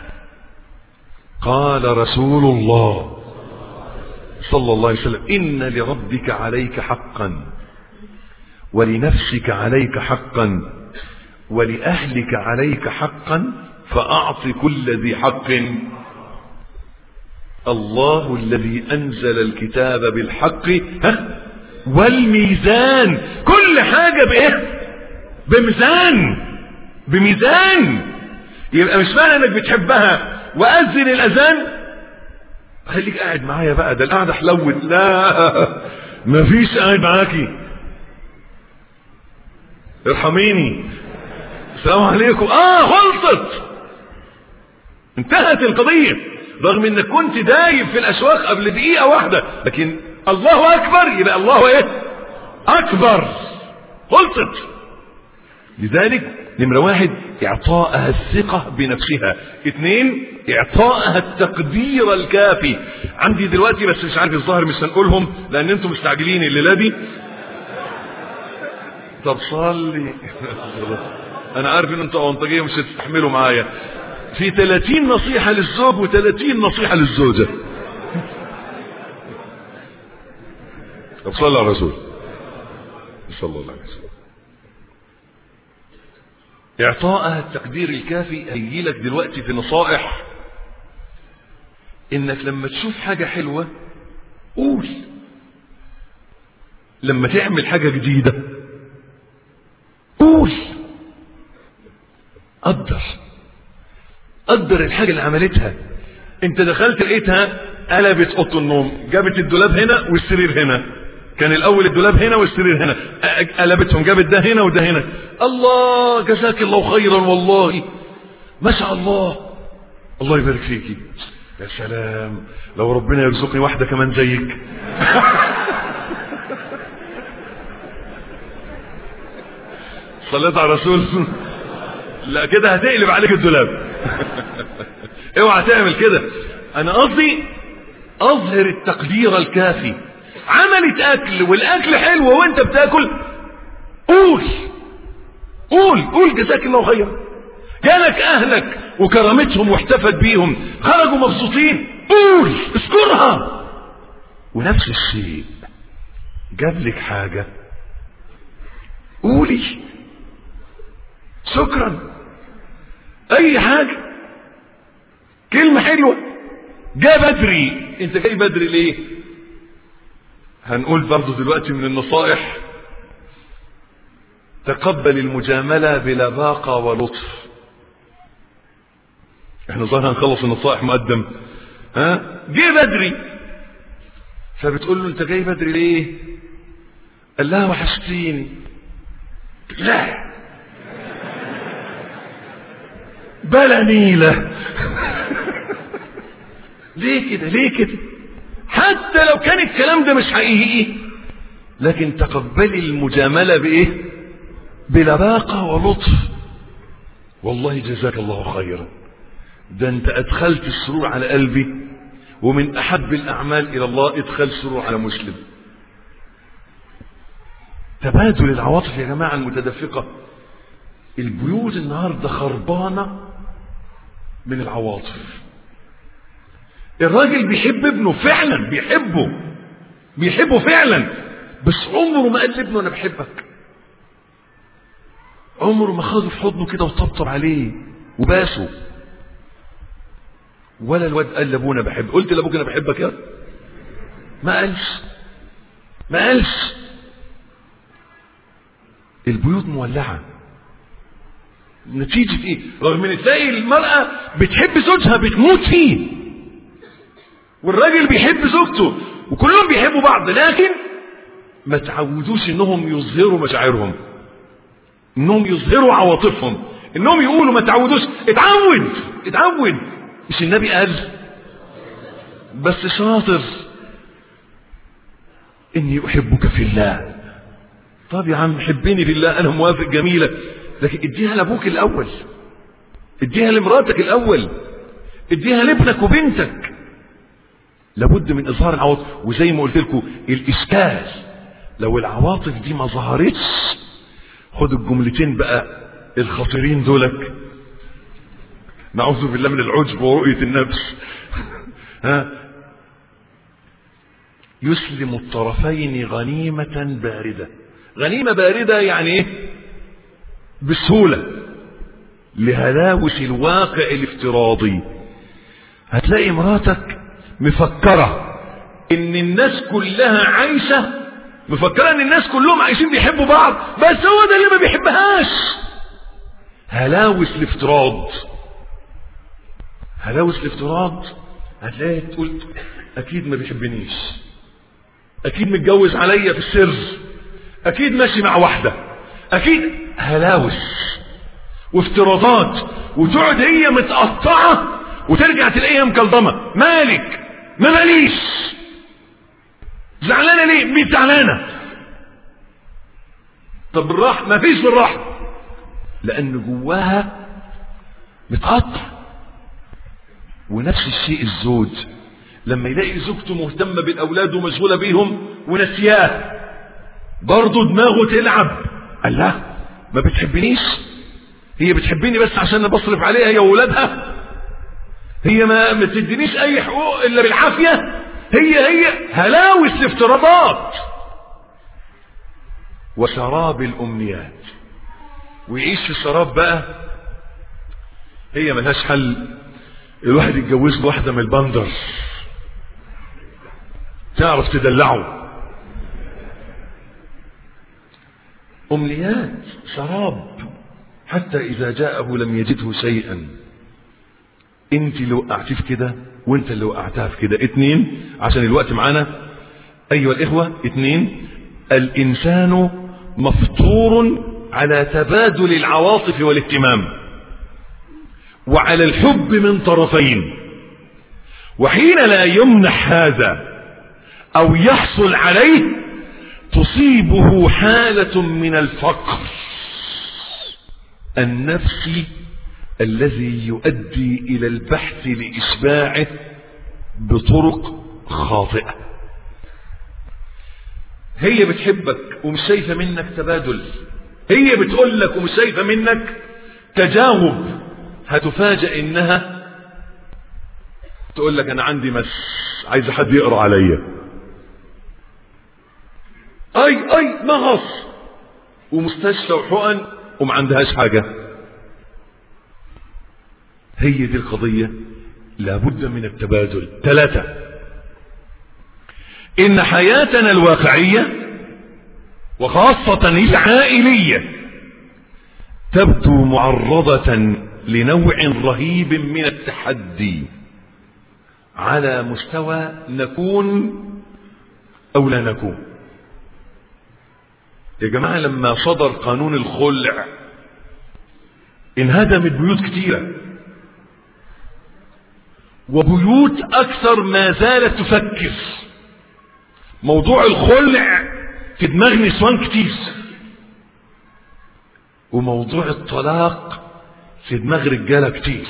قال رسول الله صلى الله عليه وسلم ان لربك عليك حقا ولنفسك عليك حقا ولأهلك عليك حقا فأعط كل ذي حق الله الذي أنزل الكتاب بالحق ها والميزان كل حاجة بإيه بميزان بميزان يبقى مش معنى انك بتحبها وأذن الأذان خليك قاعد معايا بقى ده القعدة حلوت لا مفيش قاعد معاكي ارحميني السلام عليكم اه خلصت انتهت القضية رغم انك كنت دايب في الاسواق قبل دقيقة واحدة لكن الله اكبر يبقى الله ايه اكبر خلصت لذلك نمرة واحد اعطائها الثقة بنفسها اثنين اعطائها التقدير الكافي عندي دلوقتي بس مش عارف الظاهر مش هنقولهم لان انتم مستعجلين الليلة دي طب صلي انا عارف ان انتوا اونطاجيه مش هتستحملوا معايا في 30 نصيحة للزوج و30 نصيحة للزوجة طب صلى على الرسول صلى الله عليه وسلم اعطائها التقدير الكافي هيجي لك دلوقتي في نصائح انك لما تشوف حاجة حلوة قول لما تعمل حاجة جديدة قول قدر قدر الحاجة اللي عملتها انت دخلت لقيتها قلبت اوضه النوم جابت الدولاب هنا والسرير هنا كان الاول الدولاب هنا والسرير هنا قلبتهم جابت ده هنا وده هنا الله جزاك الله خيرا والله ما شاء الله الله يبارك فيكي يا سلام لو ربنا يرزقني واحدة كمان زيك صليت على الرسول لا كده هتقلب عليك الدولاب اوعى تعمل كده انا قصدي اظهر التقدير الكافي عملت اكل والاكل حلو وانت بتاكل قول قول قول جزاك الله خيرا جالك اهلك وكرمتهم واحتفت بيهم خرجوا مبسوطين قول اذكرها ونفس الشيء جاب لك حاجة قولي شكرا اي حاجة كلمة حلوة جاء بدري انت جاي بدري ليه هنقول برضو دلوقتي من النصائح تقبل المجاملة بلباقة ولطف احنا ظاهر هنخلص النصائح مقدم ها جه بدري فبتقول له انت جاي بدري ليه قال لها وحشتيني لا بلا نيلة ليه كده ليه كده حتى لو كان الكلام ده مش حقيقي لكن تقبلي المجاملة بايه بلباقة ولطف والله جزاك الله خيرا ده انت ادخلت السرور على قلبي ومن احب الاعمال الى الله ادخال سرور على مسلم تبادل العواطف يا جماعة المتدفقة البيوت النهاردة خربانة من العواطف الراجل بيحب ابنه فعلا بيحبه بيحبه فعلا بس عمره ما قال لابنه انا بحبك عمره ما خده في حضنه كده وطبطب عليه وباسه ولا الواد قال لابونا بحب قلت لابوك انا بحبك يا ما قالش ما قالش البيوت مولعه نتيجة ايه رغم ان تلاقي المرأة بتحب زوجها بتموت فيه والراجل بيحب زوجته وكلهم بيحبوا بعض لكن ما تعودوش انهم يظهروا مشاعرهم انهم يظهروا عواطفهم انهم يقولوا ما تعودوش اتعود اتعود مش النبي قال بس شاطر اني احبك في الله طب يا عم حبني في الله انا موافق جميلة لكن اديها لابوك الاول اديها لمراتك الاول اديها لابنك وبنتك لابد من اظهار العواطف وزي ما قلت لكم الاشكال لو العواطف دي ما ظهرتش خد الجملتين بقى الخطيرين دولك نعوذ بالله من العجب ورؤية النفس ها يسلم الطرفين غنيمة باردة غنيمة باردة يعني ايه بسهولة لهلاوس الواقع الافتراضي هتلاقي مراتك مفكرة ان الناس كلها عايشة مفكرة ان الناس كلهم عايشين بيحبوا بعض بس هو ده اللي ما بيحبهاش هلاوس الافتراض هلاوس الافتراض هتلاقي تقول اكيد ما بيحبنيش اكيد متجوز عليا في السر اكيد ماشي مع واحدة اكيد هلاوس وافتراضات وتقعد هي متقطعة وترجع تلاقيها مكلضمة مالك ما ماليش زعلانة ليه مين زعلانة طب بالراحة ما فيش بالراحة لان جواها متقطع ونفس الشيء الزوج لما يلاقي زوجته مهتمة بالأولاد ومشغولة بيهم ونسياه برضه دماغه تلعب قال لا ما بتحبنيش هي بتحبني بس عشان انا بصرف عليها هي واولادها هي ما ما تدينيش اي حقوق الا بالعافيه هي هي هلاوس الافتراضات وشراب الامنيات ويعيش في الشراب بقى هي ملهاش حل الواحد يتجوز له واحده من البندر تعرف تدلعه أمنيات شراب حتى إذا جاءه لم يجده شيئا انت اللي وقعتيه في كده وانت اللي وقعتها في كده اتنين عشان الوقت معانا ايها الاخوة اتنين الانسان مفطور على تبادل العواطف والاهتمام وعلى الحب من طرفين وحين لا يمنح هذا او يحصل عليه تصيبه حالة من الفقر النفسي الذي يؤدي إلى البحث لإشباعه بطرق خاطئة هي بتحبك ومش شايفة منك تبادل هي بتقول لك ومش شايفة منك تجاوب هتفاجأ انها تقول لك انا عندي مس عايز حد يقرا عليا اي اي مغص ومستشفى وحقن وما عندهاش حاجة هي دي القضية لابد من التبادل ثلاثة إن حياتنا الواقعية وخاصة العائلية تبدو معرضة لنوع رهيب من التحدي على مستوى نكون أو لا نكون يا جماعة لما صدر قانون الخلع انهدمت بيوت كتيرة وبيوت أكثر ما زالت تفكر موضوع الخلع في دماغ نسوان كتير وموضوع الطلاق في دماغ رجالة كتير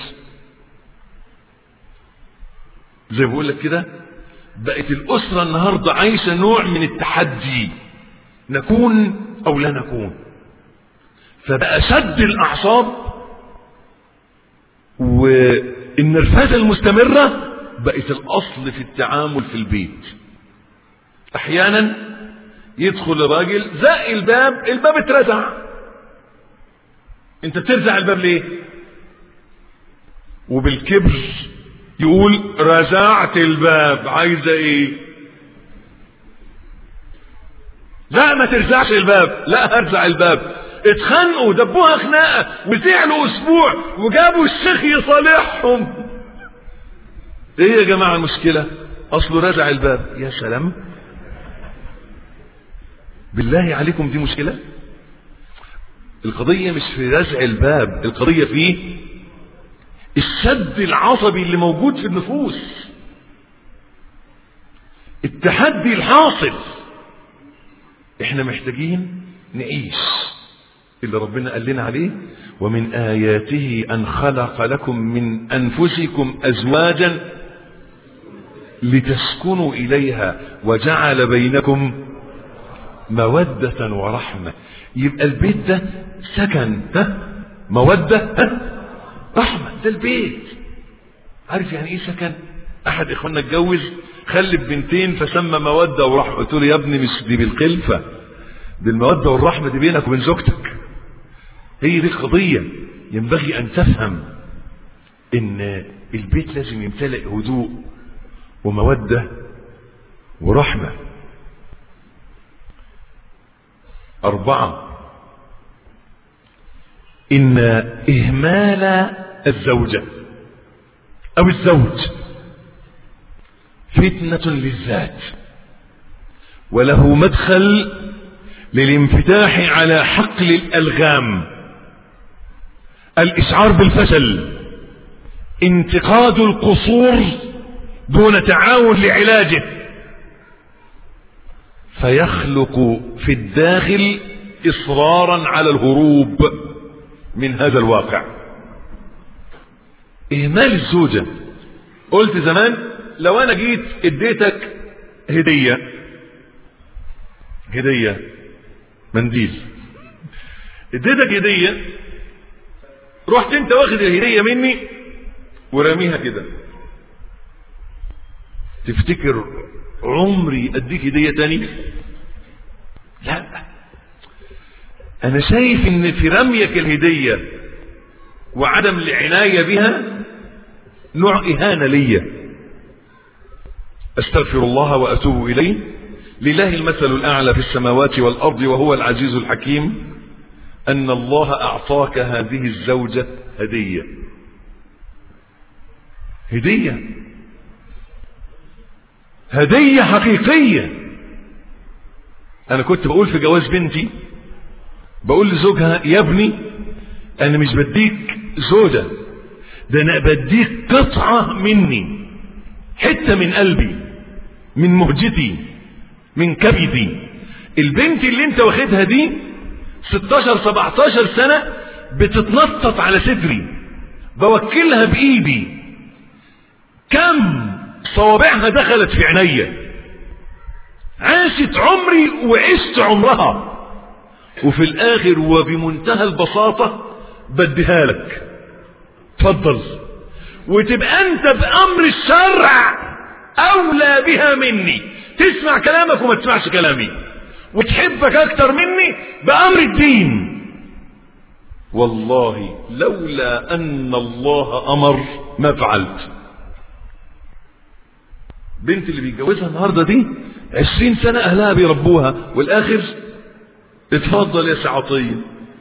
زي بقول لك كده بقت الأسرة النهاردة عايشة نوع من التحدي نكون او لا نكون فبقى شد الاعصاب والنرفزه المستمره بقت الاصل في التعامل في البيت احيانا يدخل الراجل زق الباب الباب اترزع انت بترزع الباب ليه وبالكبر يقول رزعت الباب عايزه ايه لا ما ترزعش الباب لا هرزع الباب اتخانقوا دبوها خناقه وزعلوا اسبوع وجابوا الشيخ يصالحهم ايه يا جماعه المشكله اصله رزع الباب يا سلام بالله عليكم دي مشكله القضيه مش في رزع الباب القضيه في الشد العصبي اللي موجود في النفوس التحدي الحاصل احنا محتاجين نعيش اللي ربنا قال لنا عليه ومن آياته أن خلق لكم من أنفسكم أزواجا لتسكنوا إليها وجعل بينكم مودة ورحمة يبقى البيت ده سكن ها مودة ها رحمة ده البيت عارف يعني ايه سكن احد اخواننا اتجوز خلف بنتين فسمى مودة ورحمة قلت له يا ابني مش دي بالخلفة دي المودة والرحمة دي بينك وبين زوجتك هي دي القضية ينبغي ان تفهم ان البيت لازم يمتلئ هدوء ومودة ورحمة أربعة إن إهمال الزوجة أو الزوج فتنة للذات وله مدخل للانفتاح على حقل الألغام الإشعار بالفشل انتقاد القصور دون تعاون لعلاجه فيخلق في الداخل إصرارا على الهروب من هذا الواقع إهمال الزوجة قلت زمان لو أنا جيت اديتك هدية هدية منديل اديتك هدية رحت انت واخد الهدية مني ورميها كده تفتكر عمري اديك هدية تاني لا انا شايف ان في رميك الهدية وعدم العناية بها نوع اهانة ليا استغفر الله واتوب اليه لله المثل الاعلى في السماوات والارض وهو العزيز الحكيم ان الله اعطاك هذه الزوجة هدية هدية هدية حقيقية انا كنت بقول في جواز بنتي بقول لزوجها يا ابني انا مش بديك زوجة ده انا بديك قطعة مني حتة من قلبي من مهجتي من كبدي البنت اللي انت واخدها دي 16 17 سنة بتتنطط على صدري بوكلها بايدي كم صوابعها دخلت في عينيا عاشت عمري وعشت عمرها وفي الاخر وبمنتهى البساطة بديها لك تفضل وتبقى انت بامر الشرع اولى بها مني تسمع كلامك وما تسمعش كلامي وتحبك اكتر مني بامر الدين والله لولا ان الله امر ما فعلت بنت اللي بيتجوزها النهاردة دي عشرين سنة اهلها بيربوها والاخر اتفضل يا سي عطية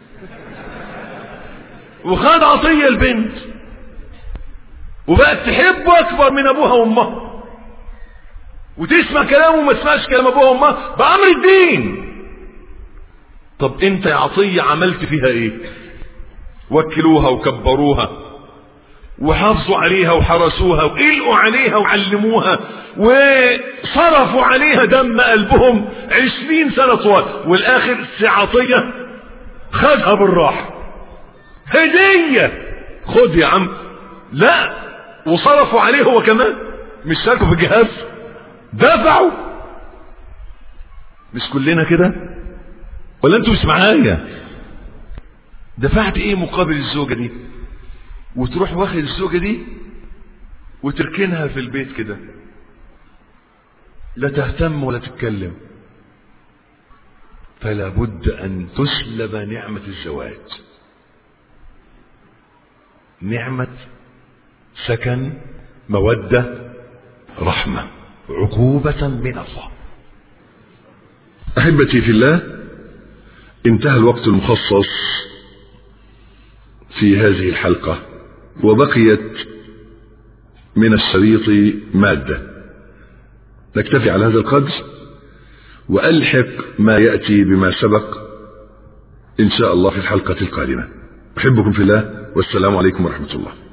وخد عطية البنت وبقت تحبه اكبر من ابوها وامها وتسمع كلامه وما تسمعش كلام ابوها وامها بامر الدين طب انت يا عطية عملت فيها ايه وكلوها وكبروها وحافظوا عليها وحرسوها وقلقوا عليها وعلموها وصرفوا عليها دم قلبهم عشرين سنة طوال والاخر سعطية خدها بالراحة هدية خد يا عم لا وصرفوا عليه هو كمان مش شاركوا في الجهاز دفعوا مش كلنا كده ولا انتوا مش معايا دفعت ايه مقابل الزوجة دي وتروح واخد الزوجة دي وتركنها في البيت كده لا تهتم ولا تتكلم فلا بد ان تسلب نعمة الزواج نعمة سكن مودة رحمة عقوبة من الله احبتي في الله انتهى الوقت المخصص في هذه الحلقة وبقيت من الشريط مادة نكتفي على هذا القدر وألحق ما يأتي بما سبق إن شاء الله في الحلقة القادمة أحبكم في الله والسلام عليكم ورحمة الله